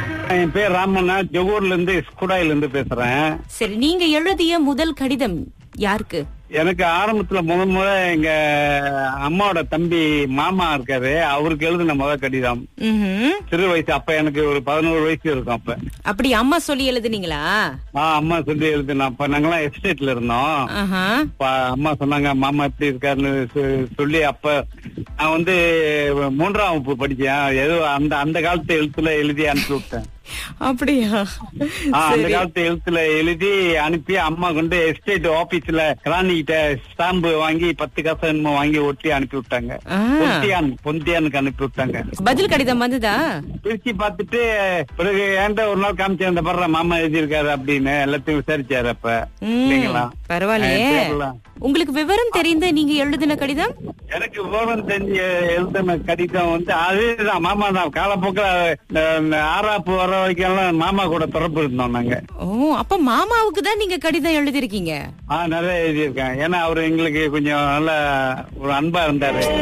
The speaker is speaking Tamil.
என் பேர் ராமண்ணா ஜொகூர்ல இருந்து ஸ்குடாயில இருந்து பேசுறேன் சரி நீங்க எழுதிய முதல் கடிதம் யாருக்கு எனக்கு ஆரம்பத்துல முத முத எங்க அம்மாவோட தம்பி மாமா இருக்காரு அவருக்கு எழுதின முத கடிதம் ம்ஹும். சிறு வயசு அப்ப எனக்கு ஒரு பதினோரு வயசு இருக்கும் அப்ப அப்படி அம்மா சொல்லி எழுதுனீங்களா ஆ அம்மா சொல்லி எழுதினோம் அப்ப நாங்கெல்லாம் எஸ்டேட்ல இருந்தோம் ஆஹா. அப்ப அம்மா சொன்னாங்க மாமா எப்படி இருக்காருன்னு சொ- சொல்லி அப்ப நான் வந்து மூன்றாம் வகுப்பு படிச்சேன் ஏதோ அந்த அந்த காலத்து எழுத்துல எழுதி அனுப்பி விட்டேன் அப்படியா ஆ, அந்த சரி காலத்து எழுத்துல எழுதி அனுப்பி அம்மா கொண்டு எஸ்டேட் ஆபீஸ்ல கிராணி கிட்ட ஸ்டாம்பு வாங்கி பத்து காசு என்னமோ வாங்கி ஒட்டி அனுப்பி விட்டாங்க ஆ. பொந்தியான் பொந்தியானுக்கு அனுப்பி விட்டாங்க பதில் கடிதம் வந்ததா பிரிச்சு பார்த்துட்டு பிறகு ஏன்டா ஒரு நாள் காமிச்சு அந்த படுற மாமா எழுதியிருக்காரு அப்படின்னு எல்லாத்தையும் விசாரிச்சாரு அப்ப ம், இல்லைங்களா பரவாயில்லையே ஆ, தெரியல. உங்களுக்கு விவரம் தெரிந்த நீங்க எழுதின கடிதம் எனக்கு விவரம் தெரிஞ்ச எழுதின கடிதம் வந்து அதுதான் மாமா தான் காலப்போக்கில் ஆறாப்பு வர வரைக்கும் எல்லாம் மாமா கூட தொடர்பு இருந்தோம் நாங்க ஓ அப்ப மாமாவுக்கு தான் நீங்க கடிதம் எழுதிருக்கீங்க ஆ நிறைய எழுதியிருக்கேன் ஏன்னா அவரு எங்களுக்கு கொஞ்சம் நல்ல ஒரு அன்பா இருந்தாரு